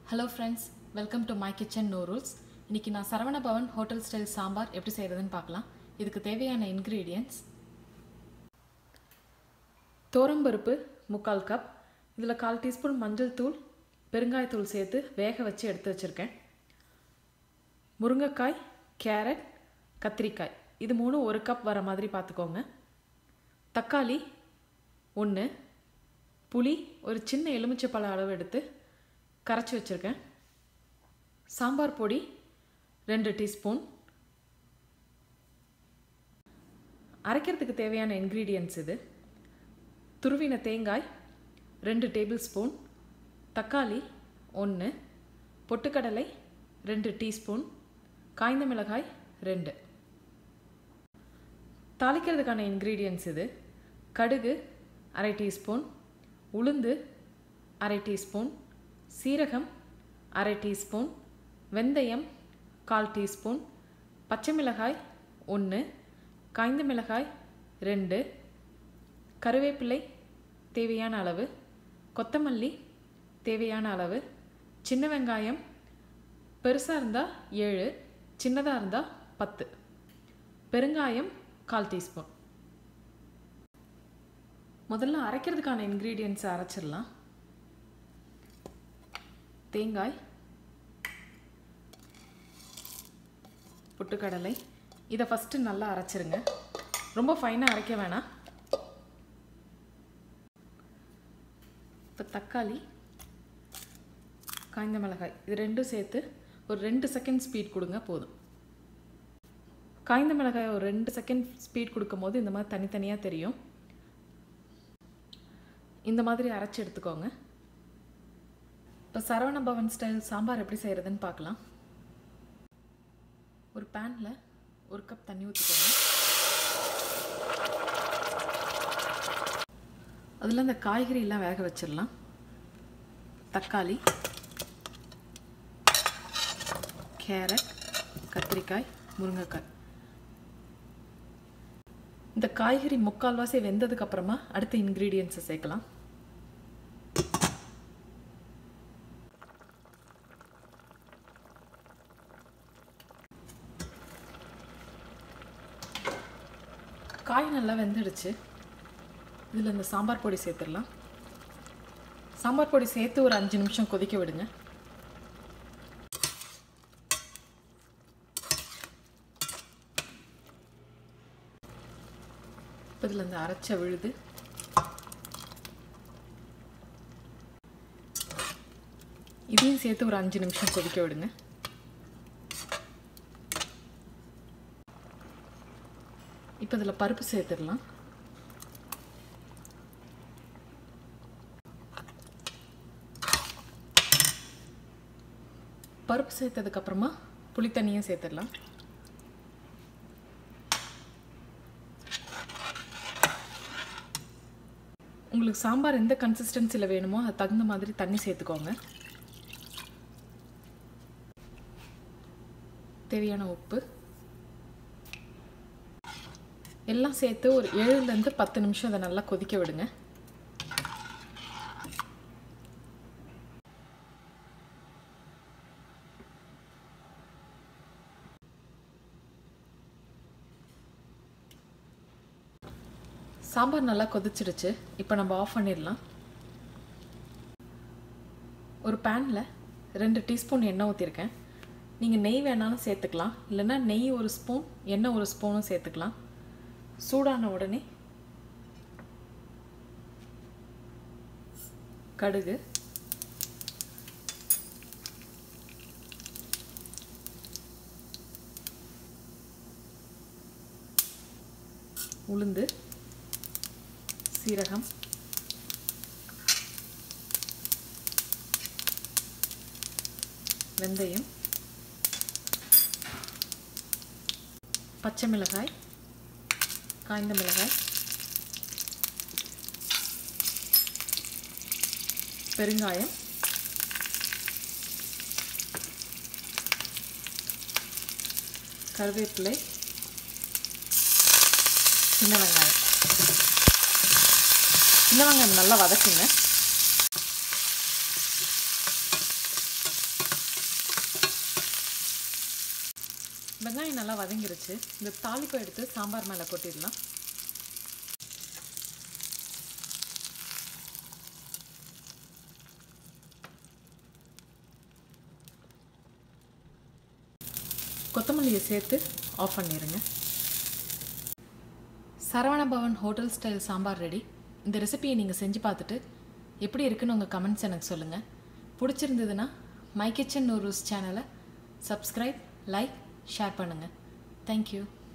hello friends welcome to my kitchen no rules இன்றைக்கி நான் Saravana Bhavan hotel style sambar எப்படி செய்கிறதுன்னு பார்க்கலாம் இதுக்கு தேவையான இன்க்ரீடியன்ட்ஸ் தோரம்பருப்பு முக்கால் கப் இதில் கால் டீஸ்பூன் மஞ்சள் தூள் பெருங்காயத்தூள் சேர்த்து வேக வச்சு எடுத்து வச்சுருக்கேன் முருங்கைக்காய் கேரட் கத்திரிக்காய் இது மூணும் ஒரு கப் வர மாதிரி பார்த்துக்கோங்க தக்காளி ஒன்று புளி ஒரு சின்ன எலுமிச்சைப்பழ அளவு எடுத்து கரைச்சி வச்சுருக்கேன் சாம்பார் பொடி ரெண்டு டீஸ்பூன் அரைக்கிறதுக்கு தேவையான இன்க்ரீடியன்ட்ஸ் இது துருவின தேங்காய் ரெண்டு டேபிள் ஸ்பூன் தக்காளி ஒன்று பொட்டுக்கடலை ரெண்டு டீஸ்பூன் காய்ந்த மிளகாய் ரெண்டு தாளிக்கிறதுக்கான இன்க்ரீடியன்ட்ஸ் இது கடுகு அரை டீஸ்பூன் உளுந்து அரை டீஸ்பூன் சீரகம் அரை டீஸ்பூன் வெந்தயம் கால் டீஸ்பூன் பச்சை மிளகாய் ஒன்று காய்ந்த மிளகாய் ரெண்டு கருவேப்பிலை தேவையான அளவு கொத்தமல்லி தேவையான அளவு சின்ன வெங்காயம் பெருசாக இருந்தால் ஏழு சின்னதாக இருந்தால் பத்து பெருங்காயம் கால் டீஸ்பூன் முதல்ல அரைக்கிறதுக்கான இன்க்ரீடியன்ட்ஸை அரைச்சிடலாம் தேங்காய் பொட்டுக்கடலை இதை ஃபஸ்ட்டு நல்லா அரைச்சிருங்க ரொம்ப ஃபைனாக அரைக்க வேணாம் இப்போ தக்காளி காய்ந்த மிளகாய் இது ரெண்டும் சேர்த்து ஒரு ரெண்டு செகண்ட் ஸ்பீட் கொடுங்க போதும் காய்ந்த மிளகாய் ஒரு ரெண்டு செகண்ட் ஸ்பீட் கொடுக்கும் போது இந்த மாதிரி தனித்தனியாக தெரியும் இந்த மாதிரி அரைச்சி எடுத்துக்கோங்க இப்போ சரவண பவன் ஸ்டைல் சாம்பார் எப்படி செய்கிறதுன்னு பார்க்கலாம் ஒரு பேனில் ஒரு கப் தண்ணி ஊற்றிக்கோங்க அதில் அந்த காய்கறியெல்லாம் வேக வச்சிடலாம் தக்காளி கேரட் கத்திரிக்காய் முருங்கைக்காய் இந்த காய்கறி முக்கால்வாசி வெந்ததுக்கு அப்புறமா அடுத்த இன்க்ரீடியன்ஸை சேர்க்கலாம் காய் நல்லா வெந்துடுச்சு இதில் இந்த சாம்பார் பொடி சேர்த்துடலாம் சாம்பார் பொடி சேர்த்து ஒரு அஞ்சு நிமிஷம் கொதிக்க விடுங்க இப்போ இதில் இந்த அரைச்ச விழுது இதையும் சேர்த்து ஒரு அஞ்சு நிமிஷம் கொதிக்க விடுங்க இப்போ இதில் பருப்பு சேர்த்துடலாம் பருப்பு சேர்த்ததுக்கப்புறமா புளி தண்ணியும் சேர்த்துடலாம் உங்களுக்கு சாம்பார் எந்த கன்சிஸ்டன்சியில் வேணுமோ அது தகுந்த மாதிரி தண்ணி சேர்த்துக்கோங்க தேவையான உப்பு எல்லாம் சேர்த்து ஒரு ஏழுலேருந்து பத்து நிமிஷம் அதை நல்லா கொதிக்க விடுங்க சாம்பார் நல்லா கொதிச்சிடுச்சு இப்போ நம்ம ஆஃப் பண்ணிடலாம் ஒரு பேனில் ரெண்டு டீஸ்பூன் எண்ணெய் ஊற்றிருக்கேன் நீங்கள் நெய் வேணாலும் சேர்த்துக்கலாம் இல்லைன்னா நெய் ஒரு ஸ்பூன் எண்ணெய் ஒரு ஸ்பூனும் சேர்த்துக்கலாம் சூடான உடனே கடுகு உளுந்து சீரகம் வெந்தயம் பச்சை மிளகாய் காய்ந்த மிளகாய் பெருங்காயம் கருவேப்பிலை சின்ன வெங்காயம் சின்ன வெங்காயம் நல்லா வதக்குங்க வெங்காயம் நல்லா வதங்கிருச்சு இந்த தாளிப்பை எடுத்து சாம்பார் மேலே கொட்டிடலாம் கொத்தமல்லியை சேர்த்து ஆஃப் பண்ணிடுங்க Saravana Bhavan hotel style sambar ready இந்த ரெசிபியை நீங்கள் செஞ்சு பார்த்துட்டு எப்படி இருக்குன்னு உங்கள் கமெண்ட்ஸ் எனக்கு சொல்லுங்கள் பிடிச்சிருந்ததுன்னா மை கிச்சன் நூரூஸ் சேனலை சப்ஸ்கிரைப் லைக் ஷேர் பண்ணுங்கள் தேங்க்யூ